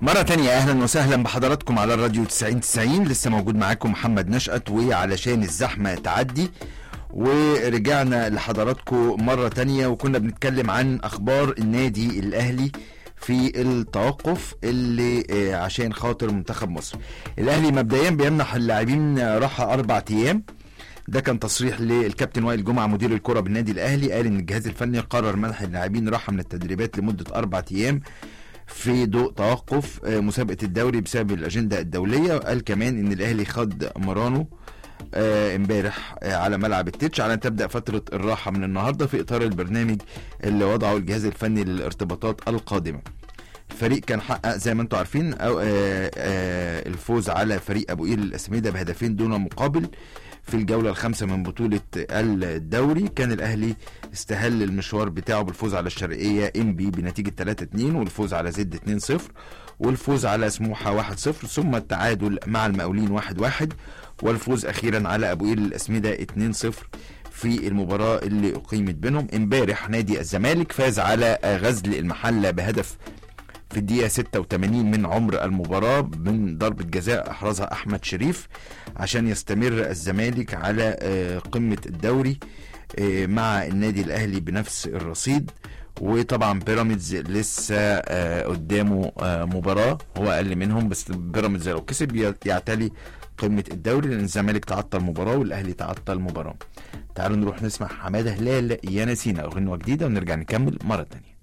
مرة تانية أهلا وسهلا بحضراتكم على الراديو 90 90 لسه موجود معاكم محمد نشأت وعلشان الزحمة تعدي ورجعنا لحضراتكم مرة تانية وكنا بنتكلم عن أخبار النادي الأهلي في التوقف اللي آه، عشان خاطر منتخب مصر الأهلي مبدئيا بيمنح اللاعبين راحة أربع أيام ده كان تصريح للكابتن وائل جمعه مدير الكره بالنادي الاهلي قال ان الجهاز الفني قرر منح اللاعبين راحه من التدريبات لمده اربع ايام في ضوء توقف آه، مسابقه الدوري بسبب الاجنده الدوليه وقال كمان ان الاهلي خد مرانو آه، امبارح آه، على ملعب التتش على ان تبدا فتره الراحه من النهارده في اطار البرنامج اللي وضعه الجهاز الفني للارتباطات القادمه الفريق كان حقق زي ما انتم عارفين أو آه آه الفوز على فريق ابو قير الاسمده بهدفين دون مقابل في الجوله الخامسه من بطوله الدوري كان الاهلي استهل المشوار بتاعه بالفوز على الشرقيه ام بي بنتيجه 3 2 والفوز على زد 2 0 والفوز على سموحه 1 0 ثم التعادل مع المقاولين 1 1 والفوز اخيرا على ابو قير الاسمده 2 0 في المباراة اللي أقيمت بينهم امبارح نادي الزمالك فاز على غزل المحلة بهدف في الدقيقة 86 من عمر المباراة من ضربة جزاء أحرزها أحمد شريف عشان يستمر الزمالك على آه، قمة الدوري آه، مع النادي الأهلي بنفس الرصيد وطبعا بيراميدز لسه آه، قدامه آه، مباراة هو أقل منهم بس بيراميدز لو كسب ي- يعتلي قمة الدوري لأن الزمالك تعطل مباراة والأهلي تعطل مباراة تعالوا نروح نسمع حمادة هلال يا نسينا أغنية جديدة ونرجع نكمل مرة تانية